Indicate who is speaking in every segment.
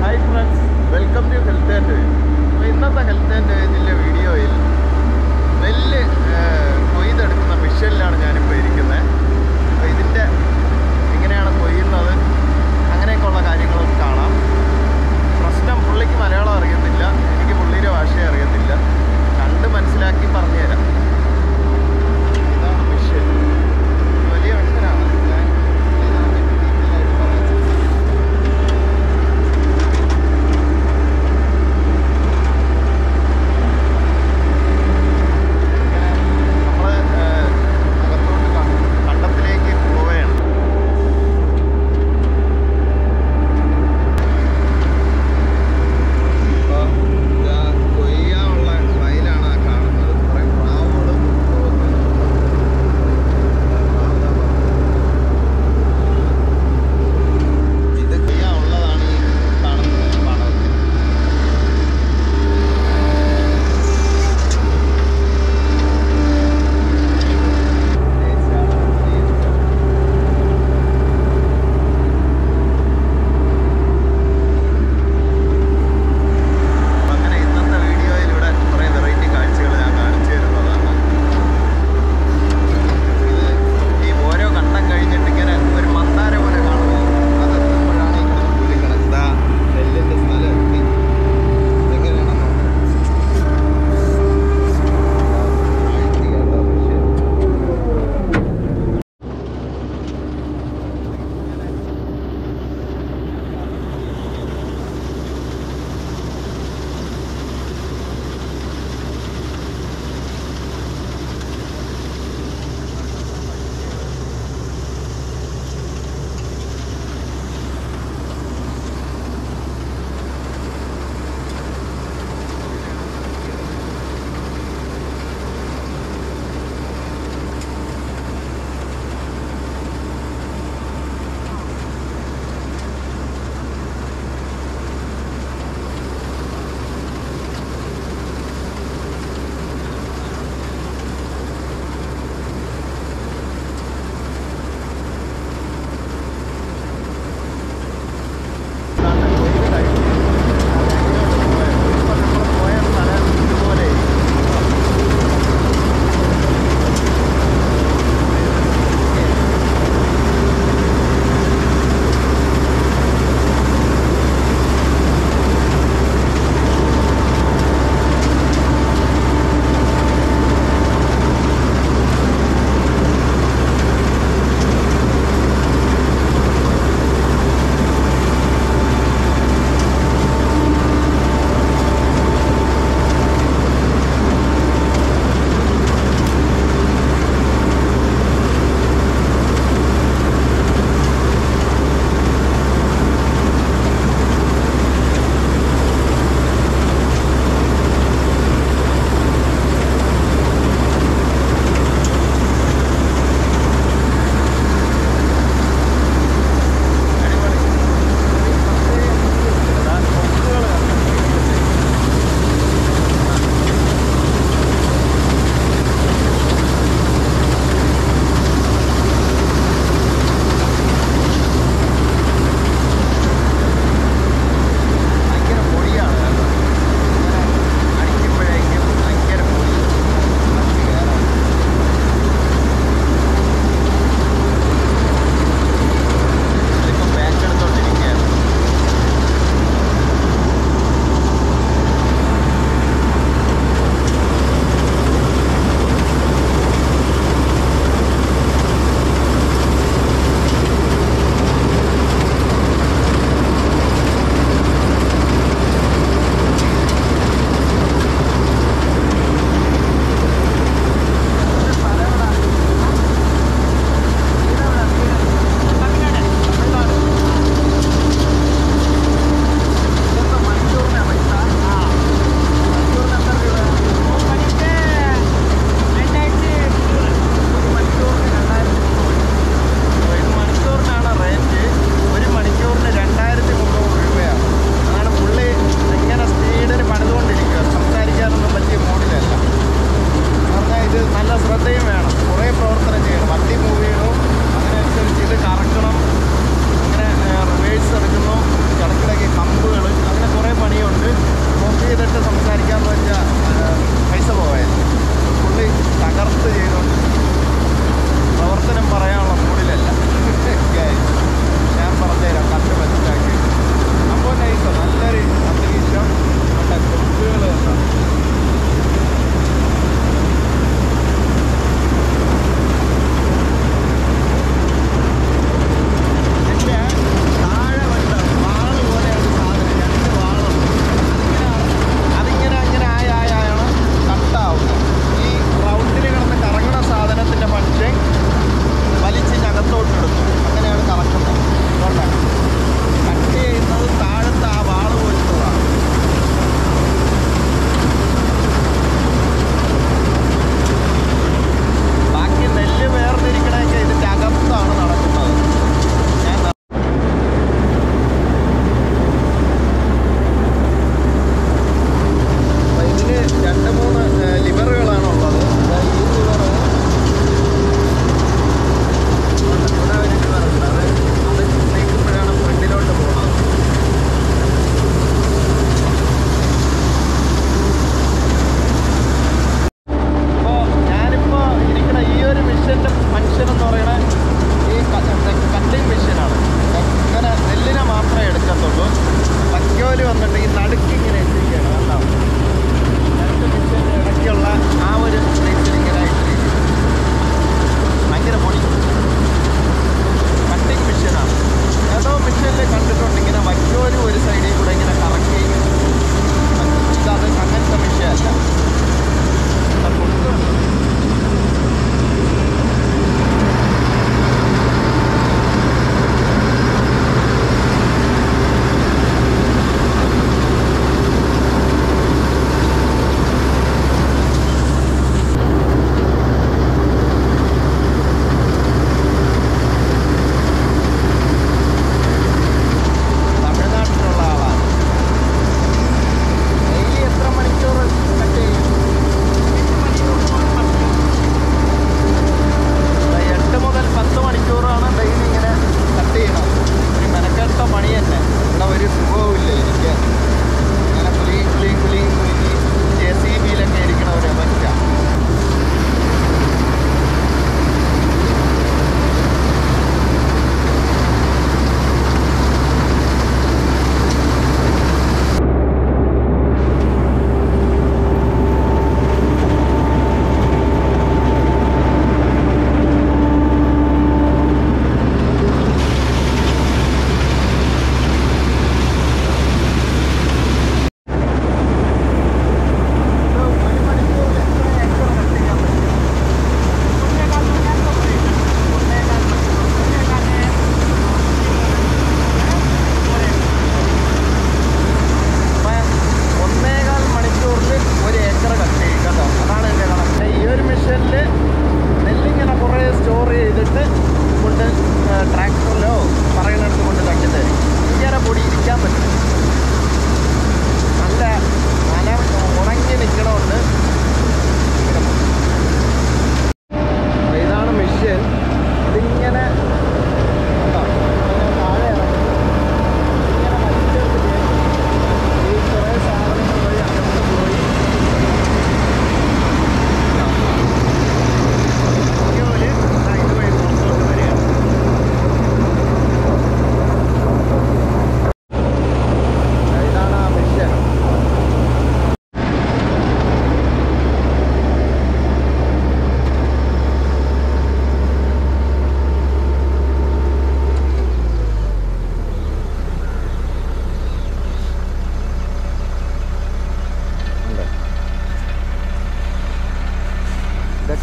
Speaker 1: hi friends welcome to health and അപ്പോൾ ഇന്നത്തെ health and ഇതിൻ്റെ വീഡിയോയിൽ നെല്ല് ഏഹ്, കൊയ്തെടുക്കുന്ന മിഷനിലാണ് ഞാനിപ്പോൾ ഇരിക്കുന്നത് അപ്പോൾ ഇതിൻ്റെ എങ്ങനെയാണ് കൊയ്യുന്നത് അങ്ങനെയൊക്കെയുള്ള കാര്യങ്ങളും കാണാം പ്രശ്നം പുള്ളിക്ക് മലയാളം അറിയത്തില്ല എനിക്ക് പുള്ളിയുടെ ഭാഷയെ അറിയത്തില്ല കണ്ട് മനസ്സിലാക്കി പറഞ്ഞുതരാം ഇതാണ് മിഷൻ വലിയ മിഷനാണ് ഞാൻ ഇതിനെ പറ്റി detail ആയിട്ട് പറയാം നമ്മൾ അകത്തോട്ട് ക- കണ്ടത്തിലേക്ക് പോവുകയാണ്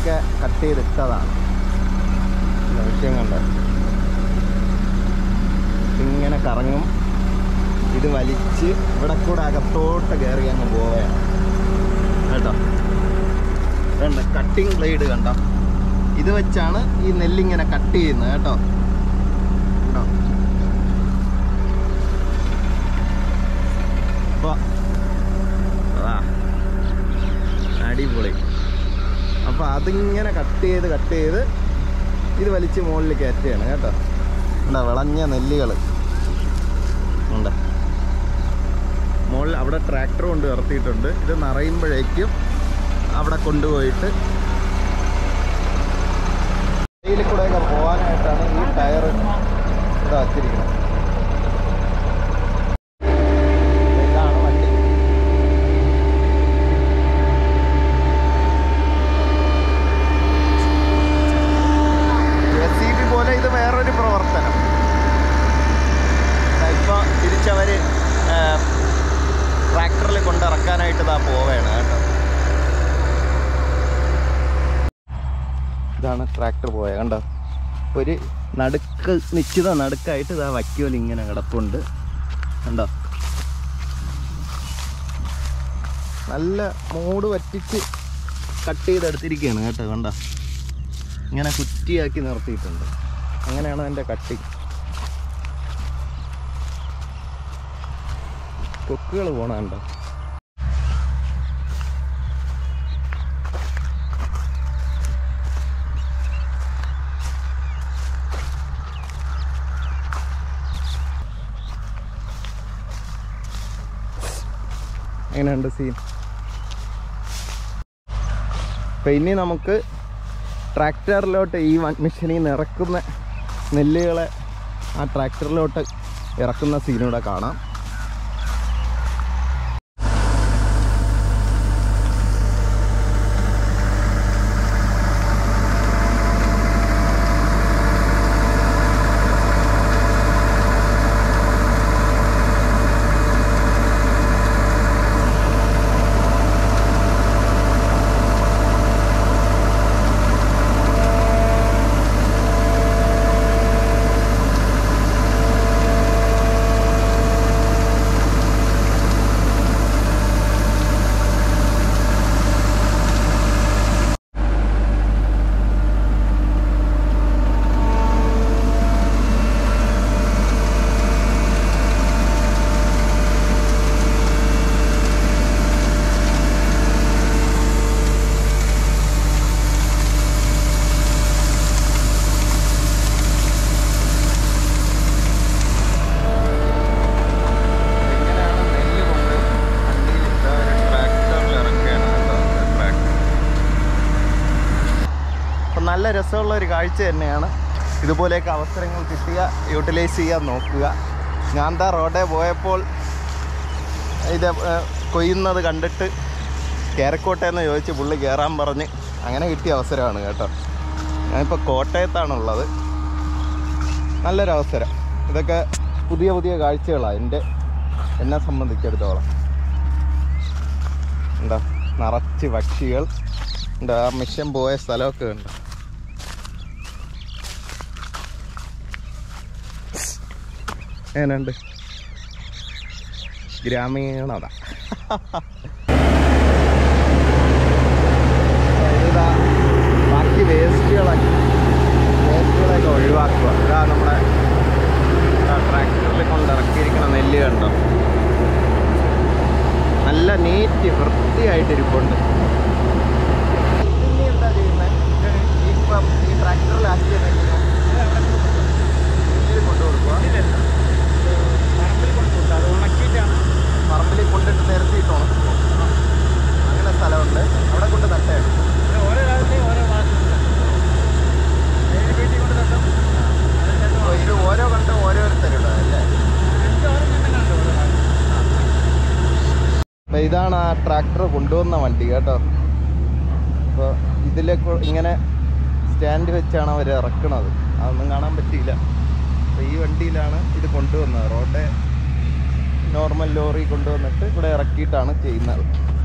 Speaker 1: ഇവിടെയൊക്കെ കട്ട് ചെയ്തിട്ടതാണ് ഇല്ല, വിഷയം കണ്ടോ ഇങ്ങനെ കറങ്ങും ഇത് വലിച്ച് ഇവിടെ കൂടെ അകത്തോട്ട് കയറി അങ്ങ് പോവുകയാണ് കേട്ടോ വേണ്ട കട്ടിങ് ബ്ലേഡ് കണ്ടോ ഇത് വെച്ചാണ് ഈ നെല്ലിങ്ങനെ കട്ട് ചെയ്യുന്നത് കേട്ടോ കണ്ടോ അപ്പൊ അതാ അടിപൊളി അപ്പൊ അതിങ്ങനെ കട്ട് ചെയ്ത് കട്ട് ചെയ്ത് ഇത് വലിച്ച് മുകളിൽ കയറ്റുകയാണ് കേട്ടോ എന്താ വിളഞ്ഞ നെല്ലുകൾ ഉണ്ട് മുകളിൽ അവിടെ ട്രാക്ടർ കൊണ്ട് നിർത്തിയിട്ടുണ്ട് ഇത് നിറയുമ്പോഴേക്കും അവിടെ കൊണ്ടുപോയിട്ട് ഇതിൽ കൂടെയൊക്കെ പോകാനായിട്ടാണ് ഈ ടയർ ഇവിടെ വച്ചിരിക്കുന്നത് ഇതാണ് വണ്ടി എസ് സി ബി പോലെ ഇത് വേറൊരു പ്രവർത്തനം ദാ ഇപ്പൊ തിരിച്ചവര് ട്രാക്ടറിൽ കൊണ്ടിറക്കാനായിട്ട് ഇതാ പോവുകയാണ് കേട്ടോ ഇതാണ് ട്രാക്ടർ പോയത് കണ്ടോ ഒരു നടുക്ക് നിശ്ചിത നടുക്കായിട്ട് ഇതാ വയ്ക്കോൽ ഇങ്ങനെ കിടപ്പുണ്ട് കണ്ടോ നല്ല മൂട് വറ്റിച്ച് കട്ട് ചെയ്തെടുത്തിരിക്കുകയാണ് കേട്ടോ കണ്ടോ ഇങ്ങനെ കുറ്റിയാക്കി നിർത്തിയിട്ടുണ്ട് അങ്ങനെയാണ് അതിൻ്റെ കട്ടിങ് കൊക്കുകൾ പോണ കണ്ടോ എങ്ങനെയുണ്ട് സീൻ അപ്പം ഇനി നമുക്ക് ട്രാക്ടറിലോട്ട് ഈ മെഷീനിൽ നിന്ന് ഇറക്കുന്ന നെല്ലുകളെ ആ ട്രാക്ടറിലോട്ട് ഇറക്കുന്ന സീനൂടെ കാണാം ഇങ്ങനെയാണ് നെല്ല് കൊണ്ട് വണ്ടിയിലിട്ട് ഒരു ട്രാക്ടറിൽ ഇറക്കുകയാണ് കേട്ടോ ഒരു ട്രാക്ടർ അപ്പം നല്ല രസമുള്ള ഒരു കാഴ്ച തന്നെയാണ് ഇതുപോലെയൊക്കെ അവസരങ്ങൾ കിട്ടിയ യൂട്ടിലൈസ് ചെയ്യാൻ നോക്കുക ഞാൻ എന്താ റോഡേ പോയപ്പോൾ ഇത് ഏർ, കൊയ്യുന്നത് കണ്ടിട്ട് കയറക്കോട്ടെ എന്ന് ചോദിച്ച് പുള്ളി കയറാൻ പറഞ്ഞ് അങ്ങനെ കിട്ടിയ അവസരമാണ് കേട്ടോ ഞാനിപ്പോൾ കോട്ടയത്താണുള്ളത് നല്ലൊരു അവസരം ഇതൊക്കെ പുതിയ പുതിയ കാഴ്ചകളാണ് എൻ്റെ എന്നെ സംബന്ധിച്ചിടത്തോളം എന്താ നിറച്ച് പക്ഷികൾ എന്താ ആ മിഷൻ പോയ സ്ഥലമൊക്കെ ഉണ്ട് എങ്ങനെയുണ്ട് ഗ്രാമീണത ഇതാ ബാക്കി വേസ്റ്റുകളൊക്കെ വേസ്റ്റുകളൊക്കെ ഒഴിവാക്കുക ഇതാ നമ്മുടെ ട്രാക്ടറിൽ കൊണ്ട് ഇറക്കിയിരിക്കുന്ന നെല്ല് കണ്ടോ നല്ല നീറ്റ് വൃത്തിയായിട്ട് ഇരിപ്പുണ്ട് ഇനി എന്താ ചെയ്യുന്നത് ഇപ്പം ഈ ട്രാക്ടറിലാക്കിയ നെല്ലിനെ മില്ലിൽ കൊണ്ടു കൊടുക്കുക പറമ്പിൽ കൊണ്ടിട്ട് നിരത്തിയിട്ട് ഉണക്കുക അങ്ങനെ സ്ഥലമുണ്ട് അവിടെ കൊണ്ട് തട്ടയാണ് അപ്പോൾ ഇത് ഓരോ കണ്ട് ഓരോരുത്തരുടെ അല്ലേ അപ്പോൾ ഇതാണ് ആ ട്രാക്ടർ കൊണ്ടുവന്ന വണ്ടി കേട്ടോ അപ്പോൾ ഇതിലേക്ക് ഇങ്ങനെ സ്റ്റാൻഡ് വെച്ചാണ് അവർ ഇറക്കണത് അതൊന്നും കാണാൻ പറ്റിയില്ല അപ്പോൾ ഈ വണ്ടിയിലാണ് ഇത് കൊണ്ടുവന്നത് റോഡ് നോർമൽ ലോറി കൊണ്ടുവന്നിട്ട് ഇവിടെ ഇറക്കിയിട്ടാണ് ചെയ്യുന്നത്